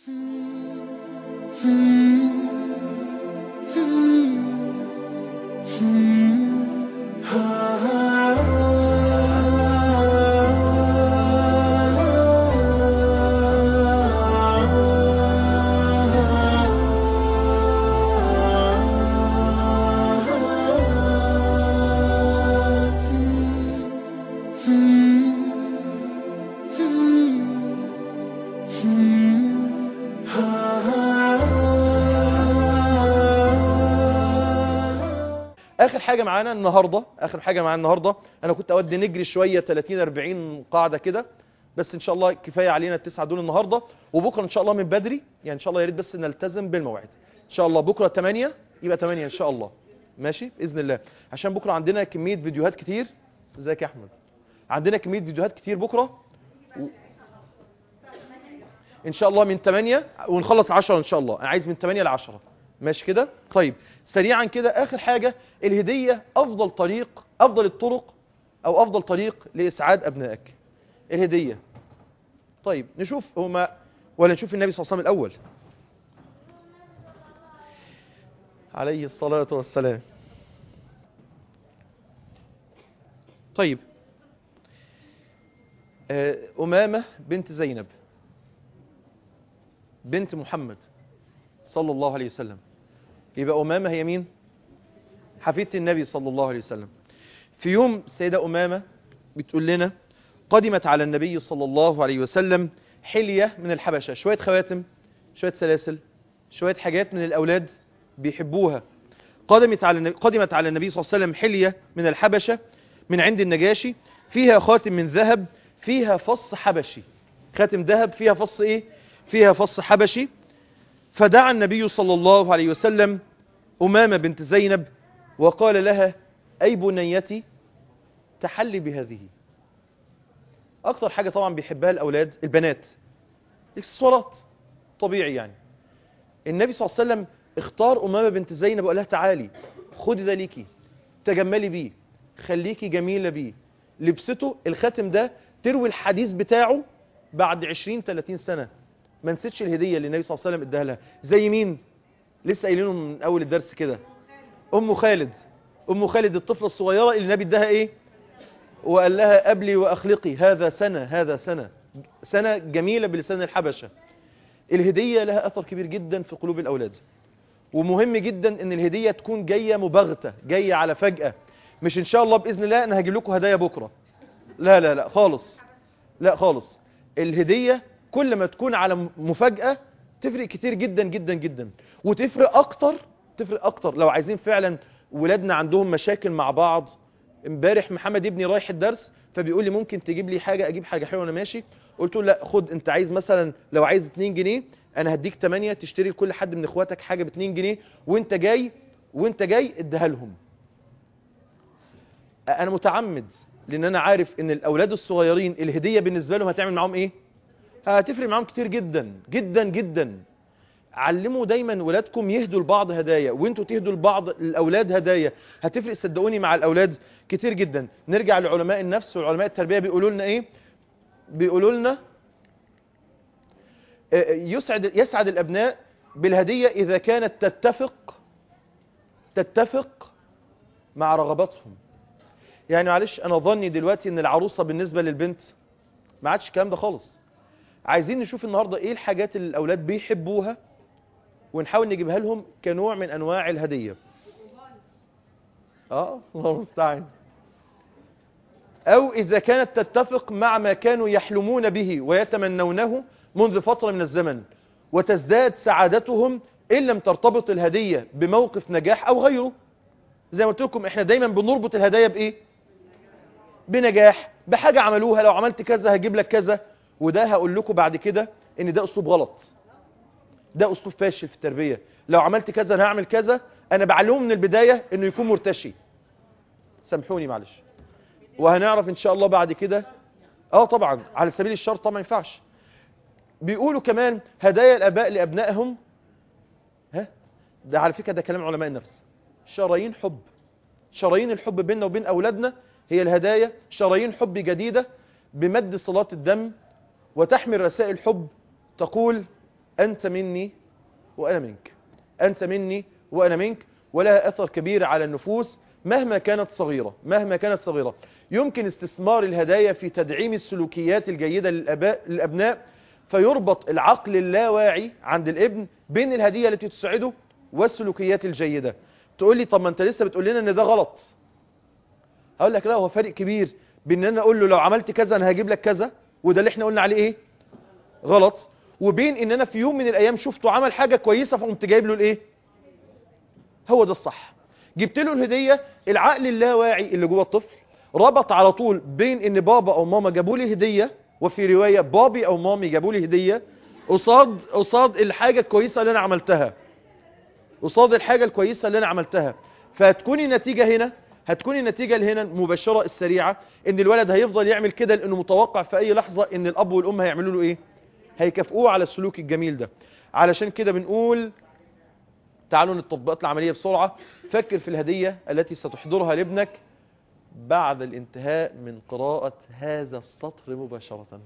اخر حاجه معانا النهارده اخر حاجه معانا النهارده انا كنت اودي نجري شويه 30 40 قاعده كده بس ان شاء الله كفايه علينا التسعه دول النهارده وبكره ان شاء الله من بدري يعني ان شاء الله يا ريت بس نلتزم بالمواعيد ان شاء الله بكره 8 يبقى 8 ان شاء الله ماشي باذن الله عشان بكره عندنا كميه فيديوهات كتير ازيك يا احمد عندنا كميه فيديوهات كتير بكره و... ان شاء الله من 8 ونخلص 10 ان شاء الله انا عايز من 8 ل 10 ماشي كده طيب سريعا كده اخر حاجه الهديه افضل طريق افضل الطرق او افضل طريق لاسعاد ابنائك الهديه طيب نشوف هما ولا نشوف النبي صلى الله عليه وسلم الاول عليه الصلاه والسلام طيب آه، امامه بنت زينب بنت محمد صلى الله عليه وسلم يبقى أمامة هي مين حفيدة النبي صلى الله عليه وسلم في يوم سيدة أمامة بتقول لنا قدمت على النبي صلى الله عليه وسلم حلية من الحبشة شوية خواتم شوية سلاسل شوية حاجات من الأولاد بيحبوها قدمت على النبي, قدمت على النبي صلى الله عليه وسلم حلية من الحبشة من عند النجاشي فيها خاتم من ذهب فيها فص حبشي خاتم ذهب فيها فص ايه فيها فص حبشي فدعا النبي صلى الله عليه وسلم أمامة بنت زينب وقال لها أي بنيتي تحلي بهذه أكتر حاجة طبعا بيحبها الأولاد البنات اكسسوارات طبيعي يعني النبي صلى الله عليه وسلم اختار أمامة بنت زينب وقال لها تعالي خدي ده ليكي تجملي بيه خليكي جميلة بيه لبسته الخاتم ده تروي الحديث بتاعه بعد 20 30 سنة ما نسيتش الهدية اللي النبي صلى الله عليه وسلم اداها لها زي مين لسه قايلينه من اول الدرس كده ام خالد ام خالد الطفلة الصغيرة اللي النبي اداها ايه وقال لها قبلي واخلقي هذا سنة هذا سنة سنة جميلة بلسان الحبشة الهدية لها اثر كبير جدا في قلوب الاولاد ومهم جدا ان الهدية تكون جاية مبغتة جاية على فجأة مش ان شاء الله باذن الله انا هجيب لكم هدايا بكرة لا لا لا خالص لا خالص الهدية كل ما تكون على مفاجأة تفرق كتير جدا جدا جدا وتفرق اكتر تفرق اكتر لو عايزين فعلا ولادنا عندهم مشاكل مع بعض امبارح محمد ابني رايح الدرس فبيقول لي ممكن تجيب لي حاجة اجيب حاجة حلوة وانا ماشي قلت له لا خد انت عايز مثلا لو عايز 2 جنيه انا هديك 8 تشتري لكل حد من اخواتك حاجة ب 2 جنيه وانت جاي وانت جاي اديها لهم انا متعمد لان انا عارف ان الاولاد الصغيرين الهدية بالنسبة لهم هتعمل معاهم ايه هتفرق معاهم كتير جدا جدا جدا علموا دايما ولادكم يهدوا لبعض هدايا وانتوا تهدوا لبعض الاولاد هدايا هتفرق صدقوني مع الاولاد كتير جدا نرجع لعلماء النفس وعلماء التربيه بيقولوا لنا ايه بيقولوا لنا يسعد يسعد الابناء بالهديه اذا كانت تتفق تتفق مع رغباتهم يعني معلش انا ظني دلوقتي ان العروسه بالنسبه للبنت ما عادش الكلام ده خالص عايزين نشوف النهاردة ايه الحاجات اللي الاولاد بيحبوها ونحاول نجيبها لهم كنوع من انواع الهدية اه الله المستعان او اذا كانت تتفق مع ما كانوا يحلمون به ويتمنونه منذ فترة من الزمن وتزداد سعادتهم ان لم ترتبط الهدية بموقف نجاح او غيره زي ما قلت لكم احنا دايما بنربط الهدايا بايه بنجاح بحاجة عملوها لو عملت كذا هجيب لك كذا وده هقول لكم بعد كده ان ده اسلوب غلط ده اسلوب فاشل في التربية لو عملت كذا انا هعمل كذا انا بعلمه من البداية انه يكون مرتشي سامحوني معلش وهنعرف ان شاء الله بعد كده اه طبعا على سبيل الشرط طبعا ما ينفعش بيقولوا كمان هدايا الاباء لابنائهم ها ده على فكره ده كلام علماء النفس شرايين حب شرايين الحب بيننا وبين اولادنا هي الهدايا شرايين حب جديده بمد صلات الدم وتحمل رسائل حب تقول أنت مني وأنا منك أنت مني وأنا منك ولها أثر كبير على النفوس مهما كانت صغيرة مهما كانت صغيرة يمكن استثمار الهدايا في تدعيم السلوكيات الجيدة للأباء للأبناء فيربط العقل اللاواعي عند الابن بين الهدية التي تسعده والسلوكيات الجيدة تقول لي طب ما انت لسه بتقول لنا ان ده غلط هقول لك لا هو فرق كبير بين ان انا اقول له لو عملت كذا انا هجيب لك كذا وده اللي احنا قلنا عليه ايه غلط وبين ان انا في يوم من الايام شفته عمل حاجة كويسة فقمت جايب له الايه هو ده الصح جبت له الهدية العقل اللاواعي اللي جوه الطفل ربط على طول بين ان بابا او ماما جابوا لي هدية وفي رواية بابي او مامي جابوا لي هدية قصاد قصاد الحاجة الكويسة اللي انا عملتها قصاد الحاجة الكويسة اللي انا عملتها فهتكون النتيجة هنا هتكون النتيجة اللي هنا المباشرة السريعة ان الولد هيفضل يعمل كده لانه متوقع في اي لحظة ان الاب والام هيعملوا له ايه هيكافئوه على السلوك الجميل ده علشان كده بنقول تعالوا التطبيقات العملية بسرعة فكر في الهدية التي ستحضرها لابنك بعد الانتهاء من قراءة هذا السطر مباشرة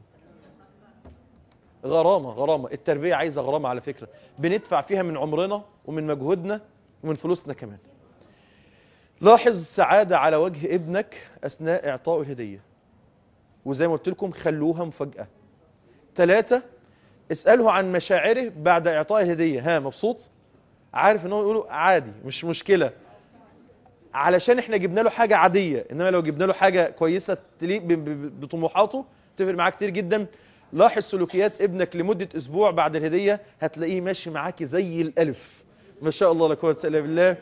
غرامة غرامة التربية عايزة غرامة على فكرة بندفع فيها من عمرنا ومن مجهودنا ومن فلوسنا كمان لاحظ سعادة على وجه ابنك أثناء إعطاء الهدية وزي ما قلت لكم خلوها مفاجأة ثلاثة اسأله عن مشاعره بعد إعطاء الهدية ها مبسوط عارف ان هو يقوله عادي مش مشكلة علشان احنا جبنا له حاجة عادية انما لو جبنا له حاجة كويسة تليق ب- ب- بطموحاته تفرق معاه كتير جدا لاحظ سلوكيات ابنك لمدة اسبوع بعد الهدية هتلاقيه ماشي معاكي زي الالف ما شاء الله لا قوة الا بالله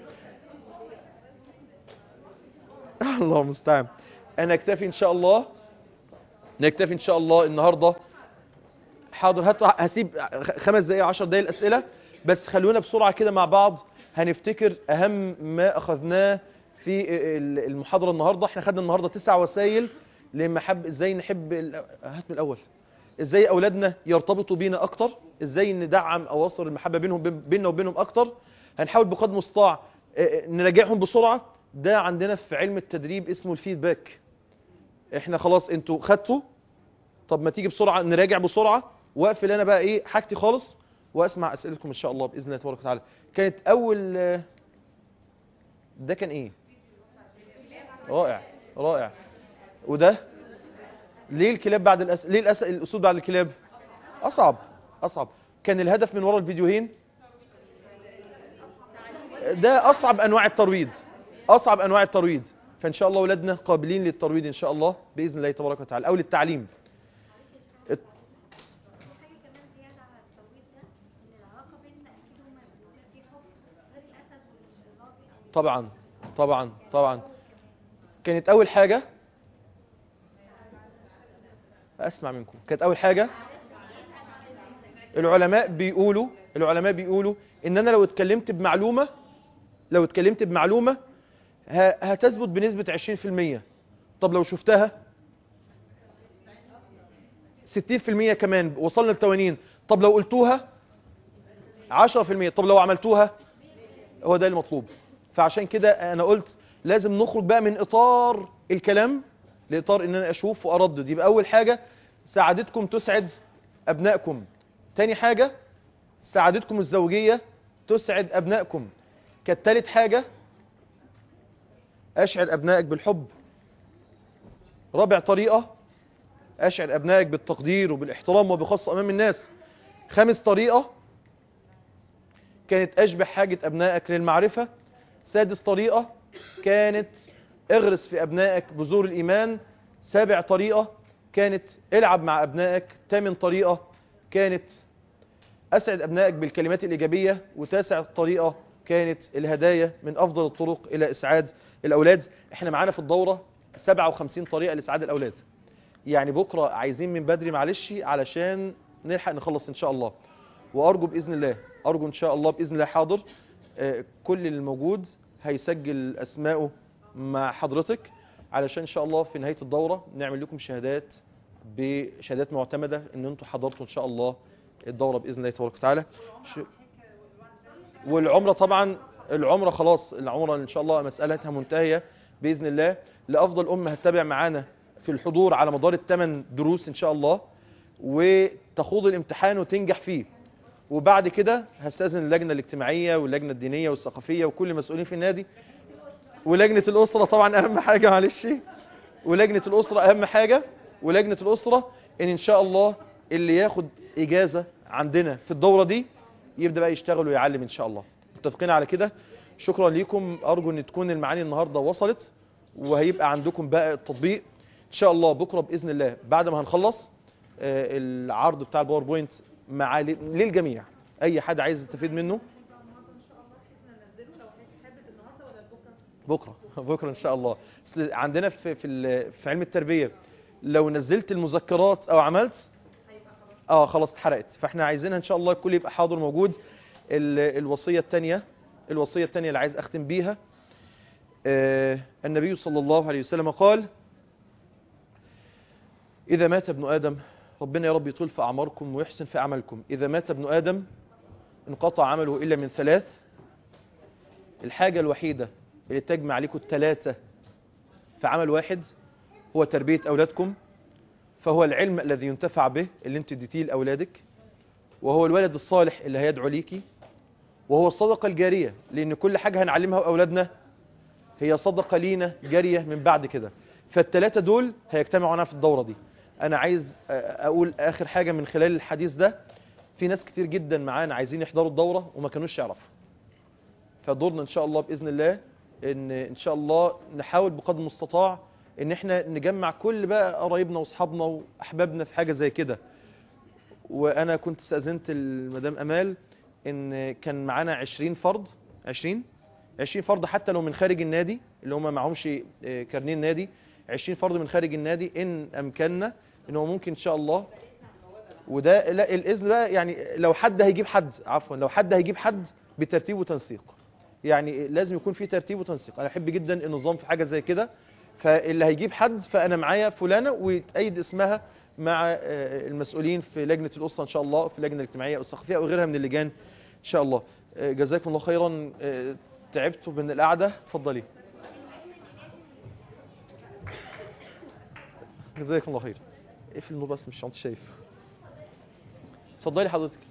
الله المستعان انا اكتفي ان شاء الله نكتفي ان شاء الله النهارده حاضر هطلع هسيب خمس دقايق 10 دقايق الاسئله بس خلونا بسرعه كده مع بعض هنفتكر اهم ما اخذناه في ال- المحاضره النهارده احنا خدنا النهارده تسع وسائل لمحب ازاي نحب ال- هات من الاول ازاي اولادنا يرتبطوا بينا اكتر ازاي ندعم اواصر المحبه بينهم بيننا وبينهم اكتر هنحاول بقدر المستطاع اه، نراجعهم بسرعه ده عندنا في علم التدريب اسمه الفيدباك احنا خلاص انتوا خدتوا طب ما تيجي بسرعه نراجع بسرعه واقفل انا بقى ايه حاجتي خالص واسمع اسئلتكم ان شاء الله باذن الله تبارك وتعالى كانت اول اه، ده كان ايه رائع رائع وده ليه الكلاب بعد الأس... ليه الأس... الاسود بعد الكلاب اصعب اصعب كان الهدف من وراء الفيديوهين ده اصعب انواع الترويض اصعب انواع الترويض فان شاء الله اولادنا قابلين للترويض ان شاء الله باذن الله تبارك وتعالى او للتعليم الت- حاجة كمان زيادة على التوقيت ده إن العلاقة بيننا أكيد هما بيبقوا في حب غير الأسد والراجل أو طبعا طبعا طبعا كانت اول حاجه اسمع منكم كانت اول حاجه العلماء بيقولوا العلماء بيقولوا ان انا لو اتكلمت بمعلومه لو اتكلمت بمعلومه ه- هتثبت بنسبه 20% طب لو شفتها 60% كمان وصلنا ل 80 طب لو قلتوها 10% طب لو عملتوها هو ده المطلوب فعشان كده انا قلت لازم نخرج بقى من اطار الكلام لاطار ان انا اشوف واردد يبقى اول حاجه سعادتكم تسعد ابنائكم تاني حاجه سعادتكم الزوجيه تسعد ابنائكم كانت تالت حاجه اشعر ابنائك بالحب رابع طريقه اشعر ابنائك بالتقدير وبالاحترام وبخاصه امام الناس خامس طريقه كانت أشبه حاجة أبنائك للمعرفة سادس طريقة كانت اغرس في أبنائك بذور الإيمان سابع طريقة كانت العب مع أبنائك ثامن طريقة كانت أسعد أبنائك بالكلمات الإيجابية وتاسع طريقة كانت الهدايا من أفضل الطرق إلى إسعاد الأولاد احنا معانا في الدورة 57 طريقة لإسعاد الأولاد يعني بكرة عايزين من بدري معلش علشان نلحق نخلص إن شاء الله وارجو باذن الله ارجو ان شاء الله باذن الله حاضر آه، كل الموجود هيسجل اسمائه مع حضرتك علشان ان شاء الله في نهايه الدوره نعمل لكم شهادات بشهادات معتمده ان انتم حضرتوا ان شاء الله الدوره باذن الله تبارك وتعالى ش- والعمره طبعا العمره خلاص العمره ان شاء الله مسالتها منتهيه باذن الله لافضل امه هتتابع معانا في الحضور على مدار الثمان دروس ان شاء الله وتخوض الامتحان وتنجح فيه وبعد كده هستاذن اللجنه الاجتماعيه واللجنه الدينيه والثقافيه وكل المسؤولين في النادي ولجنه الاسره طبعا اهم حاجه معلش ولجنه الاسره اهم حاجه ولجنه الاسره ان ان شاء الله اللي ياخد اجازه عندنا في الدوره دي يبدا بقى يشتغل ويعلم ان شاء الله متفقين على كده شكرا ليكم ارجو ان تكون المعاني النهارده وصلت وهيبقى عندكم بقى التطبيق ان شاء الله بكره باذن الله بعد ما هنخلص آه، العرض بتاع الباوربوينت مع للجميع اي حد عايز يستفيد منه بكره بكره ان شاء الله أصل عندنا في في ال- في علم التربيه لو نزلت المذكرات او عملت اه خلاص اتحرقت فاحنا عايزينها ان شاء الله الكل يبقى حاضر موجود ال- الوصيه الثانيه الوصيه الثانيه اللي عايز اختم بيها آه النبي صلى الله عليه وسلم قال اذا مات ابن ادم ربنا يا رب يطول في اعماركم ويحسن في اعمالكم اذا مات ابن ادم انقطع عمله الا من ثلاث الحاجه الوحيده اللي تجمع عليكم الثلاثه في عمل واحد هو تربيه اولادكم فهو العلم الذي ينتفع به اللي انت اديتيه لاولادك وهو الولد الصالح اللي هيدعو ليكي وهو الصدقه الجاريه لان كل حاجه هنعلمها اولادنا هي صدقه لينا جاريه من بعد كده فالثلاثه دول هيجتمعوا معانا في الدوره دي انا عايز اقول اخر حاجه من خلال الحديث ده في ناس كتير جدا معانا عايزين يحضروا الدوره وما كانوش يعرفوا فدورنا ان شاء الله باذن الله ان ان شاء الله نحاول بقدر المستطاع ان احنا نجمع كل بقى قرايبنا واصحابنا واحبابنا في حاجه زي كده وانا كنت استاذنت المدام امال ان كان معانا 20 فرد 20 20 فرد حتى لو من خارج النادي اللي هم معهمش آه، كارنيه النادي 20 فرد من خارج النادي ان امكننا ان هو ممكن ان شاء الله وده لا الاذن بقى يعني لو حد هيجيب حد عفوا لو حد هيجيب حد بترتيب وتنسيق يعني لازم يكون في ترتيب وتنسيق انا احب جدا النظام في حاجه زي كده فاللي هيجيب حد فانا معايا فلانه ويتأيد اسمها مع آه، المسؤولين في لجنه الاسره ان شاء الله في اللجنه الاجتماعيه والثقافيه وغيرها من اللجان ان شاء الله آه، جزاكم الله خيرا آه، تعبتوا من القعده اتفضلي جزاكم الله خير اقفل النور بس مش انت شايف اتفضلي حضرتك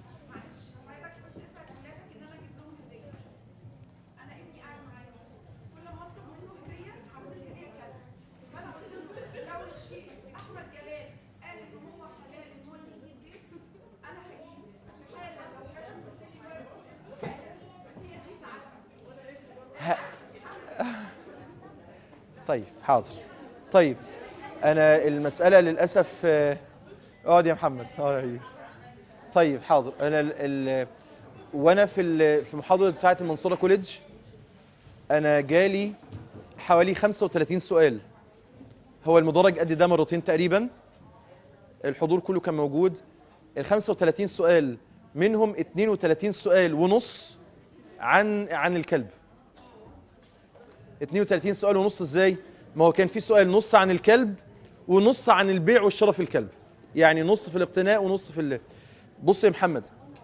ه- طيب حاضر طيب انا المساله للاسف آه، اقعد يا محمد اقعد يا طيب حاضر انا ال ال وانا في ال- في محاضره بتاعه المنصوره كوليدج انا جالي حوالي 35 سؤال هو المدرج قد ده مرتين تقريبا الحضور كله كان موجود ال 35 سؤال منهم 32 سؤال ونص عن عن الكلب 32 سؤال ونص ازاي ما هو كان في سؤال نص عن الكلب ونص عن البيع والشراء في الكلب يعني نص في الاقتناء ونص في ال... بص يا محمد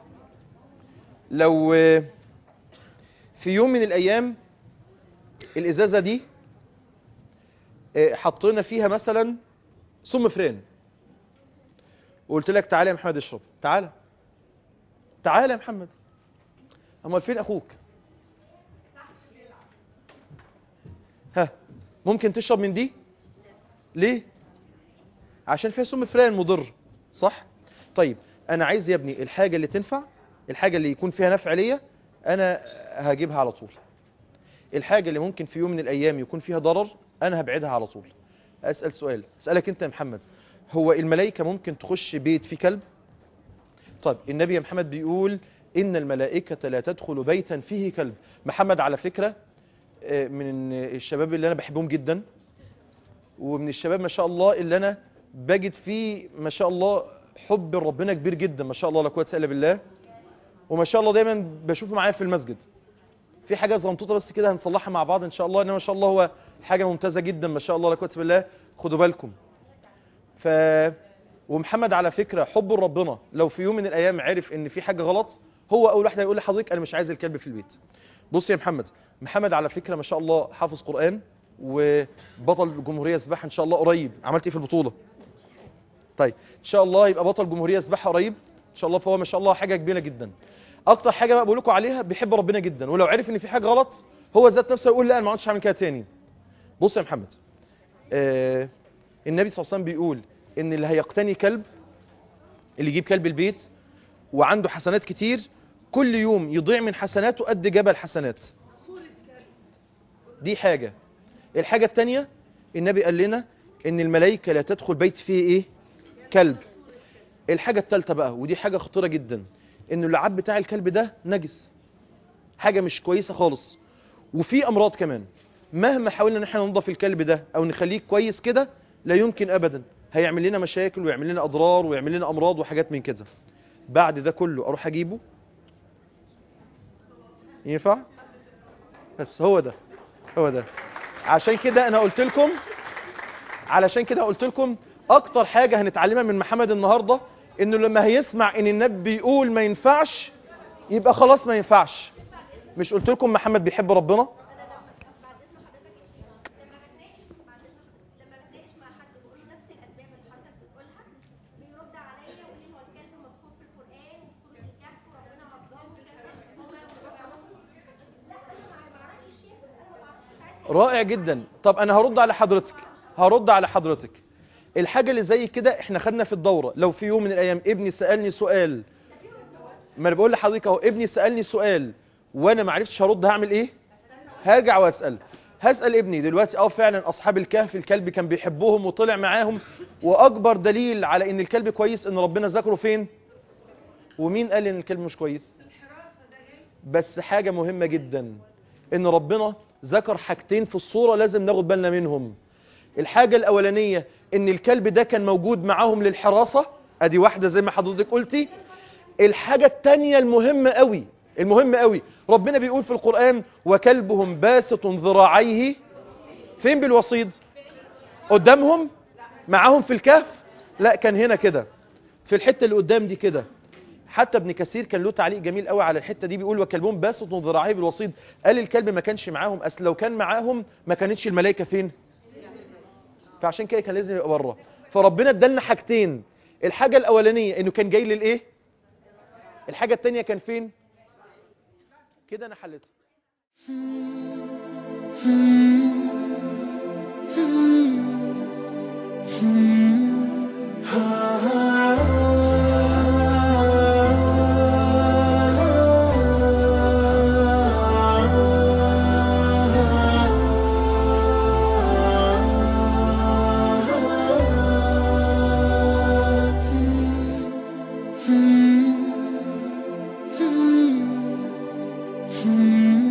لو آه، في يوم من الايام الازازه دي آه، حطينا فيها مثلا سم فران وقلت لك تعالى يا محمد اشرب تعالى تعالى يا محمد امال فين اخوك ها ممكن تشرب من دي ليه عشان فيها سم فران مضر صح طيب انا عايز يا ابني الحاجه اللي تنفع الحاجه اللي يكون فيها نفع ليا انا هجيبها على طول الحاجه اللي ممكن في يوم من الايام يكون فيها ضرر انا هبعدها على طول اسال سؤال اسالك انت يا محمد هو الملائكه ممكن تخش بيت فيه كلب طيب النبي يا محمد بيقول ان الملائكه لا تدخل بيتا فيه كلب محمد على فكره آه، من الشباب اللي انا بحبهم جدا ومن الشباب ما شاء الله اللي انا بجد فيه ما شاء الله حب ربنا كبير جدا ما شاء الله لا قوه الا بالله وما شاء الله دايما بشوفه معايا في المسجد في حاجه زنطوطه بس كده هنصلحها مع بعض ان شاء الله انما ما شاء الله هو حاجه ممتازه جدا ما شاء الله لا قوه الا بالله خدوا بالكم ف ومحمد على فكره حب ربنا لو في يوم من الايام عرف ان في حاجه غلط هو اول واحد هيقول لحضرتك انا مش عايز الكلب في البيت بص يا محمد محمد على فكره ما شاء الله حافظ قران وبطل جمهوريه سباحه ان شاء الله قريب عملت ايه في البطوله طيب ان شاء الله يبقى بطل جمهوريه سباحه قريب ان شاء الله فهو ما شاء الله حاجه كبيره جدا اكتر حاجه بقى بقول لكم عليها بيحب ربنا جدا ولو عرف ان في حاجه غلط هو ذات نفسه يقول لا انا ما عدتش هعمل كده تاني بص يا محمد آه النبي صلى الله عليه وسلم بيقول ان اللي هيقتني كلب اللي يجيب كلب البيت وعنده حسنات كتير كل يوم يضيع من حسناته قد جبل حسنات دي حاجة الحاجة التانية النبي قال لنا ان الملائكة لا تدخل بيت فيه ايه كلب الحاجة التالتة بقى ودي حاجة خطيرة جدا ان اللعاب بتاع الكلب ده نجس حاجة مش كويسة خالص وفي امراض كمان مهما حاولنا ان احنا ننظف الكلب ده او نخليه كويس كده لا يمكن ابدا هيعمل لنا مشاكل ويعمل لنا اضرار ويعمل لنا امراض وحاجات من كده بعد ده كله اروح اجيبه ينفع بس هو ده هو ده عشان كده انا قلت لكم علشان كده قلت لكم اكتر حاجه هنتعلمها من محمد النهارده انه لما هيسمع ان النبي يقول ما ينفعش يبقى خلاص ما ينفعش مش قلت لكم محمد بيحب ربنا لما بتناقش مع حد بقول له نفس الاسباب اللي حضرتك بتقولها بيرد عليا يقول لي هو الكلب مذكور في القران وفي سوره الكهف وربنا عظمه كذا هو لا انا ما اعرفش شيء انا ما بعرفش ساعتها رائع جدا طب انا هرد على حضرتك هرد على حضرتك الحاجه اللي زي كده احنا خدنا في الدوره لو في يوم من الايام ابني سالني سؤال ما انا بقول لحضرتك اهو ابني سالني سؤال وانا ما عرفتش هرد هعمل ايه هرجع واسال هسال ابني دلوقتي اه فعلا اصحاب الكهف الكلب كان بيحبهم وطلع معاهم واكبر دليل على ان الكلب كويس ان ربنا ذكره فين ومين قال ان الكلب مش كويس بس حاجه مهمه جدا ان ربنا ذكر حاجتين في الصوره لازم ناخد بالنا منهم الحاجه الاولانيه ان الكلب ده كان موجود معاهم للحراسه ادي واحده زي ما حضرتك قلتي الحاجه الثانيه المهمه قوي المهمه قوي ربنا بيقول في القران وكلبهم باسط ذراعيه فين بالوصيد قدامهم معاهم في الكهف لا كان هنا كده في الحته اللي قدام دي كده حتى ابن كثير كان له تعليق جميل قوي على الحته دي بيقول وكلبهم باسط ذراعيه بالوصيد قال الكلب ما كانش معاهم اصل لو كان معاهم ما كانتش الملائكه فين فعشان كده كان لازم يبقى بره فربنا ادالنا حاجتين الحاجه الاولانيه انه كان جاي للايه الحاجه الثانيه كان فين كده انا حلتها Hmm.